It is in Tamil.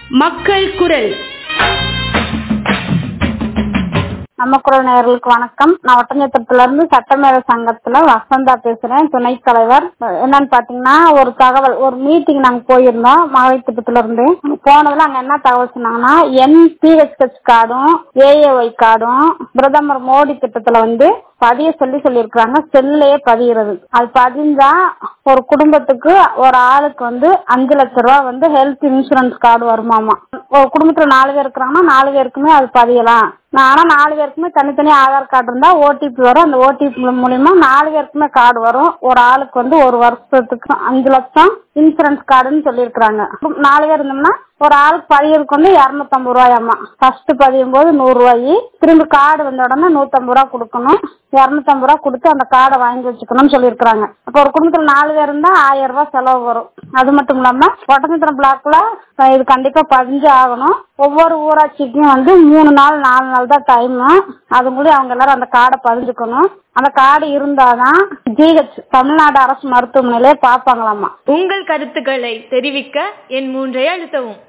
மக்கள் குரல் நம்ம குரல் நேயர்களுக்கு வணக்கம் நான் ஒட்டஞ்சத்திரத்துல இருந்து சட்டமேல சங்கத்துல வசந்தா பேசுறேன் துணைத் தலைவர் என்னன்னு பாத்தீங்கன்னா ஒரு தகவல் ஒரு மீட்டிங் நாங்க போயிருந்தோம் மகளிர் திட்டத்துல இருந்து போனதுல அங்க என்ன தகவல் சொன்னாங்கன்னா என்பிஹெச்எஸ் கார்டும் ஏஏஒய் கார்டும் பிரதமர் மோடி திட்டத்துல வந்து பதிய சொல்லி சொல்லியிருக்காங்க செல்லையே பதிகிறது அது பதிஞ்சா ஒரு குடும்பத்துக்கு ஒரு ஆளுக்கு வந்து அஞ்சு லட்ச ரூபா வந்து ஹெல்த் இன்சூரன்ஸ் கார்டு வருமாமா ஒரு குடும்பத்துல நாலு பேர் இருக்கிறாங்கன்னா நாலு பேருக்குமே அது பதியலாம் ஆனா நாலு பேருக்குமே தனித்தனி ஆதார் கார்டு இருந்தா ஓடிபி வரும் அந்த ஓடிபி மூலியமா நாலு பேருக்குமே கார்டு வரும் ஒரு ஆளுக்கு வந்து ஒரு வருஷத்துக்கு அஞ்சு லட்சம் இன்சூரன்ஸ் கார்டுன்னு சொல்லியிருக்காங்க நாலு பேர் இருந்தோம்னா ஒரு ஆளுக்கு பதியறதுக்கு வந்து இரநூத்தம்பது ரூபாயாமா ஃபர்ஸ்ட் பதியும் போது நூறு ரூபாய் திரும்பி கார்டு வந்த உடனே நூத்தம்பது ரூபா கொடுக்கணும் இரநூத்தம்பது ரூபா கொடுத்து அந்த கார்டை வாங்கி வச்சுக்கணும்னு சொல்லியிருக்காங்க அப்போ ஒரு குடும்பத்துல நாலு பேர் இருந்தா ஆயிரம் ரூபாய் செலவு வரும் அது மட்டும் இல்லாம ஒட்டஞ்சத்திரம் பிளாக்ல இது கண்டிப்பா பதிஞ்சு ஆகணும் ஒவ்வொரு ஊராட்சிக்கும் வந்து மூணு நாள் நாலு நாள் தான் டைம் அது கூட அவங்க எல்லாரும் அந்த கார்டை பதிஞ்சுக்கணும் அந்த கார்டு இருந்தாதான் ஜிஹெச் தமிழ்நாடு அரசு மருத்துவமனையிலே பார்ப்பாங்களாமா உங்கள் கருத்துக்களை தெரிவிக்க என் மூன்றை அழுத்தவும்